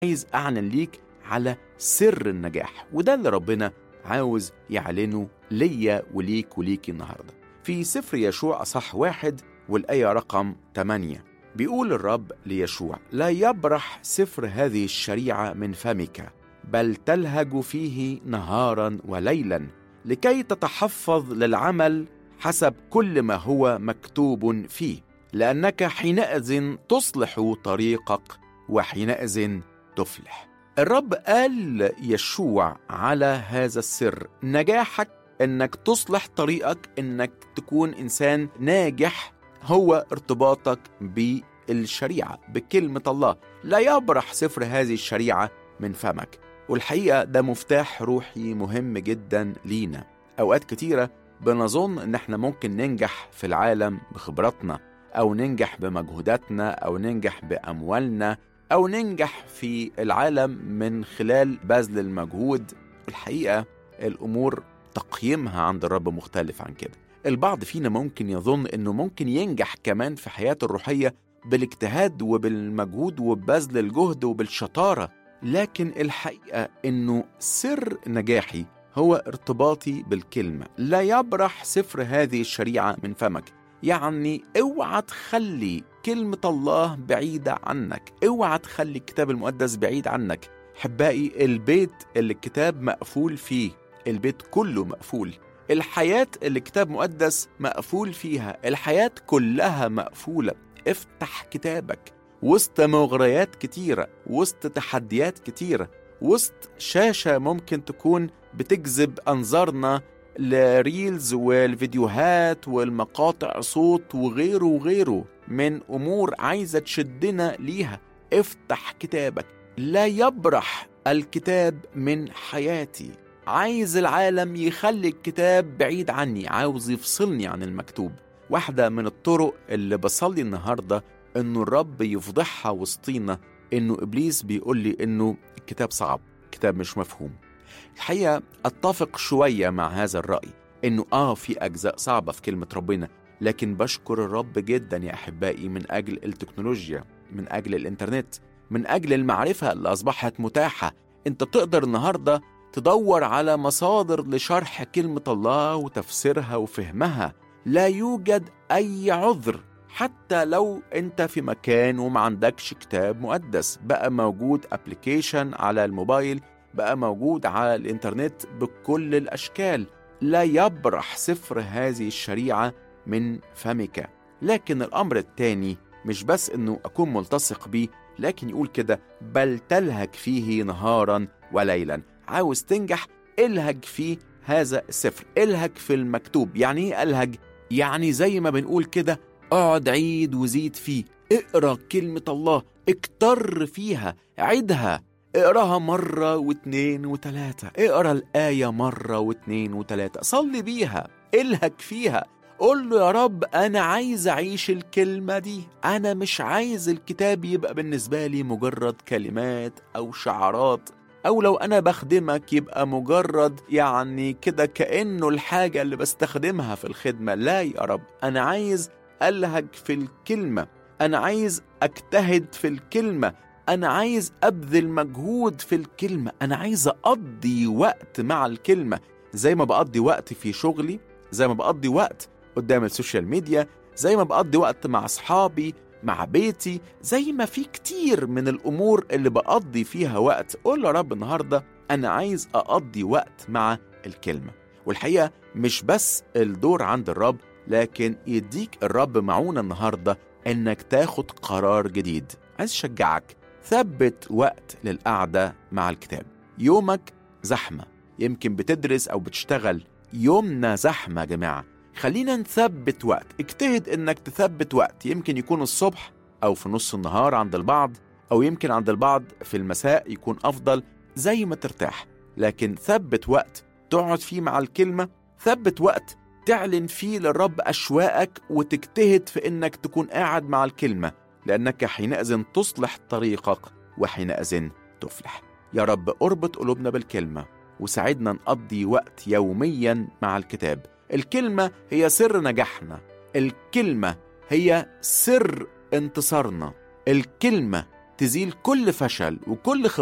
عايز أعلن ليك على سر النجاح وده اللي ربنا عاوز يعلنه ليا وليك وليكي النهاردة في سفر يشوع أصح واحد والآية رقم 8 بيقول الرب ليشوع لا يبرح سفر هذه الشريعة من فمك بل تلهج فيه نهارا وليلا لكي تتحفظ للعمل حسب كل ما هو مكتوب فيه لأنك حينئذ تصلح طريقك وحينئذ تفلح الرب قال يشوع على هذا السر نجاحك انك تصلح طريقك انك تكون انسان ناجح هو ارتباطك بالشريعه بكلمه الله لا يبرح سفر هذه الشريعه من فمك والحقيقه ده مفتاح روحي مهم جدا لينا اوقات كتيره بنظن ان احنا ممكن ننجح في العالم بخبراتنا او ننجح بمجهوداتنا او ننجح باموالنا او ننجح في العالم من خلال بذل المجهود الحقيقه الامور تقييمها عند الرب مختلف عن كده البعض فينا ممكن يظن انه ممكن ينجح كمان في حياته الروحيه بالاجتهاد وبالمجهود وببذل الجهد وبالشطاره لكن الحقيقه انه سر نجاحي هو ارتباطي بالكلمه لا يبرح سفر هذه الشريعه من فمك يعني اوعى تخلي كلمة الله بعيدة عنك اوعى تخلي الكتاب المقدس بعيد عنك حبائي البيت اللي الكتاب مقفول فيه البيت كله مقفول الحياة اللي الكتاب مقدس مقفول فيها الحياة كلها مقفولة افتح كتابك وسط مغريات كتيرة وسط تحديات كتيرة وسط شاشة ممكن تكون بتجذب أنظارنا لريلز والفيديوهات والمقاطع صوت وغيره وغيره من امور عايزه تشدنا ليها افتح كتابك لا يبرح الكتاب من حياتي عايز العالم يخلي الكتاب بعيد عني عاوز يفصلني عن المكتوب واحدة من الطرق اللي بصلي النهاردة انه الرب يفضحها وسطينا انه ابليس بيقول لي انه الكتاب صعب الكتاب مش مفهوم الحقيقة اتفق شوية مع هذا الرأي انه اه في اجزاء صعبة في كلمة ربنا لكن بشكر الرب جدا يا احبائي من اجل التكنولوجيا من اجل الانترنت من اجل المعرفه اللي اصبحت متاحه انت تقدر النهارده تدور على مصادر لشرح كلمه الله وتفسيرها وفهمها لا يوجد اي عذر حتى لو انت في مكان وما عندكش كتاب مقدس بقى موجود ابلكيشن على الموبايل بقى موجود على الانترنت بكل الاشكال لا يبرح سفر هذه الشريعه من فمك لكن الأمر الثاني مش بس أنه أكون ملتصق بيه لكن يقول كده بل تلهج فيه نهارا وليلا عاوز تنجح الهج فيه هذا السفر الهج في المكتوب يعني ايه الهج يعني زي ما بنقول كده اقعد عيد وزيد فيه اقرا كلمة الله اكتر فيها عيدها اقراها مرة واتنين وتلاتة اقرا الآية مرة واتنين وتلاتة صلي بيها الهج فيها قول له يا رب أنا عايز أعيش الكلمة دي أنا مش عايز الكتاب يبقى بالنسبة لي مجرد كلمات أو شعارات أو لو أنا بخدمك يبقى مجرد يعني كده كأنه الحاجة اللي بستخدمها في الخدمة لا يا رب أنا عايز ألهج في الكلمة أنا عايز أجتهد في الكلمة أنا عايز أبذل مجهود في الكلمة أنا عايز أقضي وقت مع الكلمة زي ما بقضي وقت في شغلي زي ما بقضي وقت قدام السوشيال ميديا زي ما بقضي وقت مع أصحابي مع بيتي زي ما في كتير من الأمور اللي بقضي فيها وقت قول يا رب النهاردة أنا عايز أقضي وقت مع الكلمة والحقيقة مش بس الدور عند الرب لكن يديك الرب معونة النهاردة إنك تاخد قرار جديد عايز أشجعك ثبت وقت للقعدة مع الكتاب يومك زحمة يمكن بتدرس أو بتشتغل يومنا زحمة يا جماعة خلينا نثبت وقت اجتهد انك تثبت وقت يمكن يكون الصبح او في نص النهار عند البعض او يمكن عند البعض في المساء يكون افضل زي ما ترتاح لكن ثبت وقت تقعد فيه مع الكلمة ثبت وقت تعلن فيه للرب أشواقك وتجتهد في إنك تكون قاعد مع الكلمة لأنك حينئذ تصلح طريقك وحينئذ تفلح يا رب اربط قلوبنا بالكلمة وساعدنا نقضي وقت يوميا مع الكتاب الكلمة هي سر نجاحنا الكلمة هي سر انتصارنا الكلمة تزيل كل فشل وكل